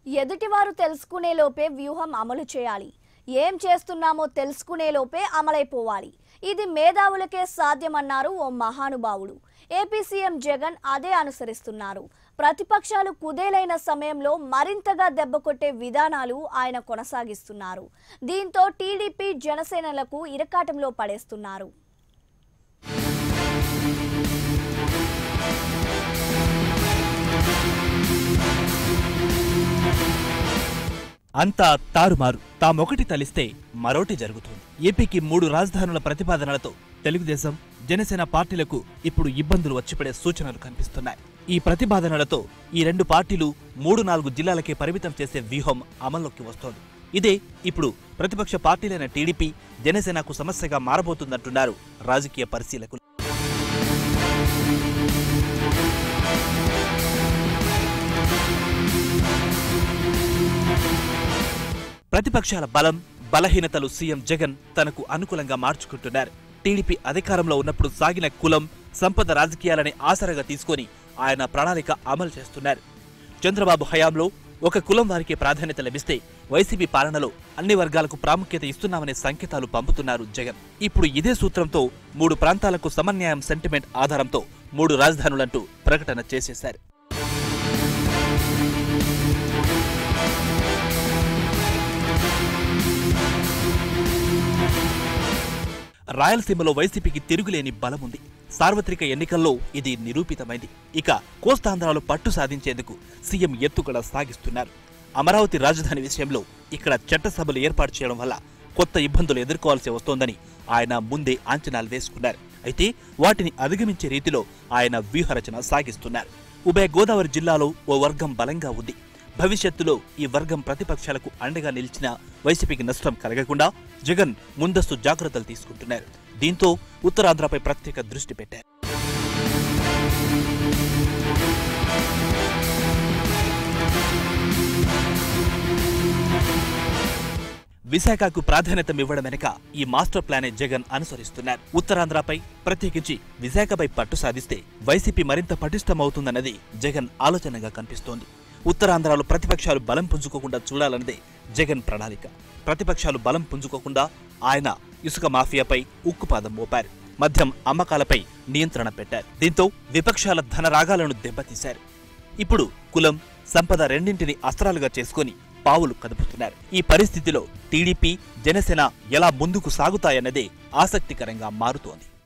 ఎదుటివారు తెలుసుకునే లోపే వ్యూహం అమలు చేయాలి ఏం చేస్తున్నామో తెలుసుకునే లోపే అమలైపోవాలి ఇది మేధావులకే సాధ్యమన్నారు ఓ మహానుభావుడు ఏపీ సీఎం జగన్ అదే అనుసరిస్తున్నారు ప్రతిపక్షాలు కుదేలైన సమయంలో మరింతగా దెబ్బకొట్టే విధానాలు ఆయన కొనసాగిస్తున్నారు దీంతో టీడీపీ జనసేనలకు ఇరకాటంలో పడేస్తున్నారు అంతా తారుమారు తామొకటి తలిస్తే మరోటి జరుగుతుంది ఏపీకి మూడు రాజధానుల ప్రతిపాదనలతో తెలుగుదేశం జనసేన పార్టీలకు ఇప్పుడు ఇబ్బందులు వచ్చిపడే సూచనలు కనిపిస్తున్నాయి ఈ ప్రతిపాదనలతో ఈ రెండు పార్టీలు మూడు నాలుగు జిల్లాలకే పరిమితం చేసే వ్యూహం అమల్లోకి వస్తోంది ఇదే ఇప్పుడు ప్రతిపక్ష పార్టీలైన టీడీపీ జనసేనకు సమస్యగా మారబోతుందంటున్నారు రాజకీయ పరిశీలకులు ప్రతిపక్షాల బలం బలహీనతలు సీఎం జగన్ తనకు అనుకూలంగా మార్చుకుంటున్నారు టీడీపీ అధికారంలో ఉన్నప్పుడు సాగిన కులం సంపద రాజకీయాలని ఆసరగా తీసుకొని ఆయన ప్రణాళిక అమలు చేస్తున్నారు చంద్రబాబు హయాంలో ఒక కులం వారికి ప్రాధాన్యత లభిస్తే వైసీపీ పాలనలో అన్ని వర్గాలకు ప్రాముఖ్యత ఇస్తున్నామనే సంకేతాలు పంపుతున్నారు జగన్ ఇప్పుడు ఇదే సూత్రంతో మూడు ప్రాంతాలకు సమన్యాయం సెంటిమెంట్ ఆధారంతో మూడు రాజధానులంటూ ప్రకటన చేసేశారు రాయలసీమలో వైసీపీకి తిరుగులేని బలముంది సార్వత్రిక ఎన్నికల్లో ఇది నిరూపితమైంది ఇక కోస్తాంధ్రాలో పట్టు సాధించేందుకు సీఎం ఎత్తుగడ సాగిస్తున్నారు అమరావతి రాజధాని విషయంలో ఇక్కడ చట్టసభలు ఏర్పాటు చేయడం వల్ల కొత్త ఇబ్బందులు ఎదుర్కోవాల్సి వస్తోందని ఆయన ముందే అంచనాలు వేసుకున్నారు అయితే వాటిని అధిగమించే రీతిలో ఆయన వ్యూహరచన సాగిస్తున్నారు ఉభయ గోదావరి జిల్లాలో ఓ వర్గం బలంగా ఉంది భవిష్యత్తులో ఈ వర్గం ప్రతిపక్షాలకు అండగా నిలిచిన వైసీపీకి నష్టం కలగకుండా జగన్ ముందస్తు జాగ్రత్తలు తీసుకుంటున్నారు దీంతో ఉత్తరాంధ్రపై ప్రత్యేక దృష్టి పెట్టారు విశాఖకు ప్రాధాన్యతమివ్వడం వెనుక ఈ మాస్టర్ ప్లానే జగన్ అనుసరిస్తున్నారు ఉత్తరాంధ్రపై ప్రత్యేకించి విశాఖపై పట్టు సాధిస్తే వైసీపీ మరింత పటిష్టమవుతుందన్నది జగన్ ఆలోచనగా కనిపిస్తోంది ఉత్తరాంధ్రలో ప్రతిపక్షాలు బలం పుంజుకోకుండా చూడాలన్నదే జగన్ ప్రణాళిక ప్రతిపక్షాలు బలం పుంజుకోకుండా ఆయన ఇసుక మాఫియాపై ఉక్కుపాదం మోపారు మద్యం అమ్మకాలపై నియంత్రణ పెట్టారు దీంతో విపక్షాల ధనరాగాలను దెబ్బతీశారు ఇప్పుడు కులం సంపద రెండింటిని అస్త్రాలుగా చేసుకొని పావులు కదుపుతున్నారు ఈ పరిస్థితిలో టీడీపీ జనసేన ఎలా ముందుకు సాగుతాయన్నదే ఆసక్తికరంగా మారుతోంది